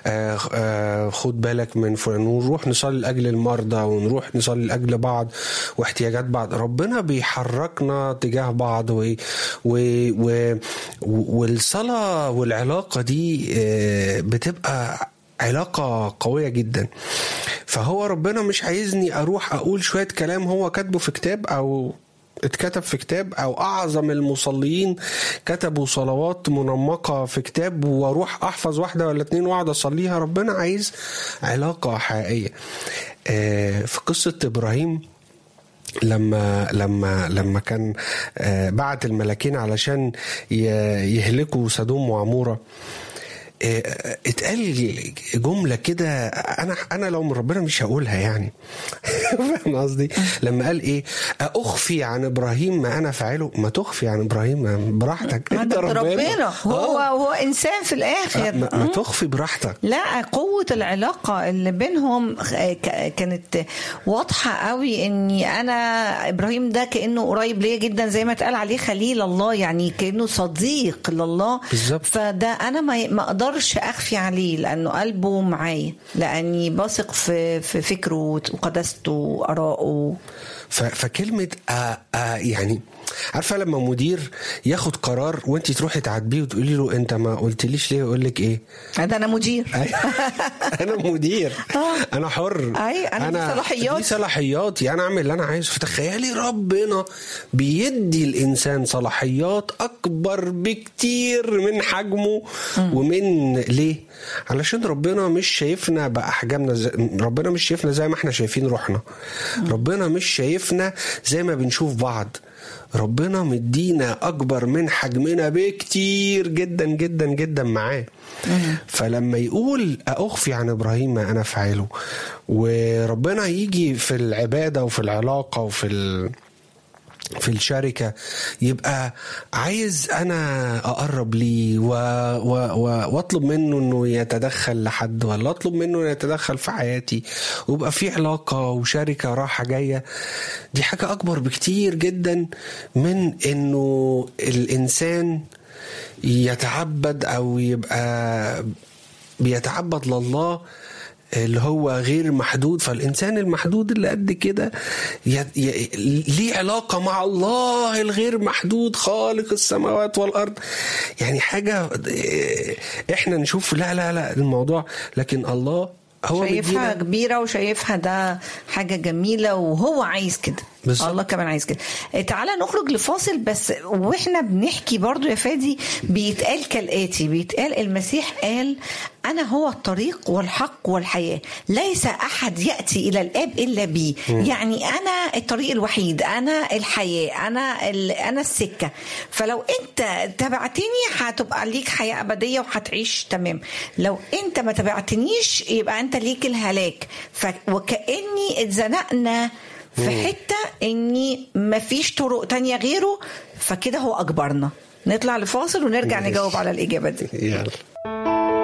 آه، آه، خد بالك من فلان ونروح نصلي لاجل المرضى ونروح نصلي لاجل بعض واحتياجات بعض ربنا بيحركنا تجاه بعض و و و والصلاه والعلاقه دي آه، بتبقى علاقة قوية جدا فهو ربنا مش عايزني أروح أقول شوية كلام هو كاتبه في كتاب أو اتكتب في كتاب او اعظم المصلين كتبوا صلوات منمقه في كتاب واروح احفظ واحده ولا اتنين واقعد اصليها ربنا عايز علاقه حقيقيه آه، في قصه ابراهيم لما لما لما كان آه، بعت الملاكين علشان ي- يهلكوا سدوم وعموره آه، اتقال جمله كده انا انا لو من ربنا مش هقولها يعني فاهم قصدي لما قال ايه اخفي عن ابراهيم ما انا فاعله ما تخفي عن ابراهيم براحتك انت ده ربنا هو آه. هو انسان في الاخر ما, ما تخفي براحتك لا قوة العلاقة اللي بينهم ك- كانت واضحة قوي اني انا ابراهيم ده كأنه قريب ليا جدا زي ما اتقال عليه خليل الله يعني كأنه صديق لله بالظبط. فده انا ما ما اقدرش اخفي عليه لانه قلبه معايا لاني بثق في في فكره وقداسته وارائه ف- فكلمة آه آه يعني عارفة لما مدير ياخد قرار وانت تروحي تعاتبيه وتقولي له انت ما قلتليش ليه يقول لك ايه ده انا مدير انا مدير آه. انا حر أي، أنا دي صلاحياتي. دي صلاحياتي انا اعمل اللي انا عايزه فتخيلي ربنا بيدي الانسان صلاحيات اكبر بكتير من حجمه ومن ليه علشان ربنا مش شايفنا باحجامنا زي... ربنا مش شايفنا زي ما احنا شايفين روحنا ربنا مش شايفنا زي ما بنشوف بعض ربنا مدينا اكبر من حجمنا بكتير جدا جدا جدا معاه فلما يقول اخفي عن ابراهيم ما انا فاعله وربنا يجي في العباده وفي العلاقه وفي ال... في الشركة يبقى عايز أنا أقرب ليه و... و... و... وأطلب منه إنه يتدخل لحد ولا أطلب منه إنه يتدخل في حياتي ويبقى في علاقة وشركة راحة جاية دي حاجة أكبر بكتير جدا من إنه الإنسان يتعبد أو يبقى بيتعبد لله اللي هو غير محدود فالانسان المحدود اللي قد كده ي- ي- ليه علاقه مع الله الغير محدود خالق السماوات والارض يعني حاجه إيه، احنا نشوف لا لا لا الموضوع لكن الله هو شايفها مدينا كبيرة وشايفها ده حاجة جميلة وهو عايز كده بالظبط. الله كمان عايز كده إيه، تعالى نخرج لفاصل بس واحنا بنحكي برضو يا فادي بيتقال كالآتي بيتقال المسيح قال أنا هو الطريق والحق والحياة ليس أحد يأتي إلى الآب إلا بي يعني أنا الطريق الوحيد أنا الحياة أنا ال... أنا السكة فلو أنت تبعتني هتبقى ليك حياة أبدية وهتعيش تمام لو أنت ما تبعتنيش يبقى أنت ليك الهلاك ف... وكأني اتزنقنا في حتة اني مفيش طرق تانية غيره فكده هو اجبرنا نطلع لفاصل ونرجع ماشي. نجاوب على الاجابة دي يلا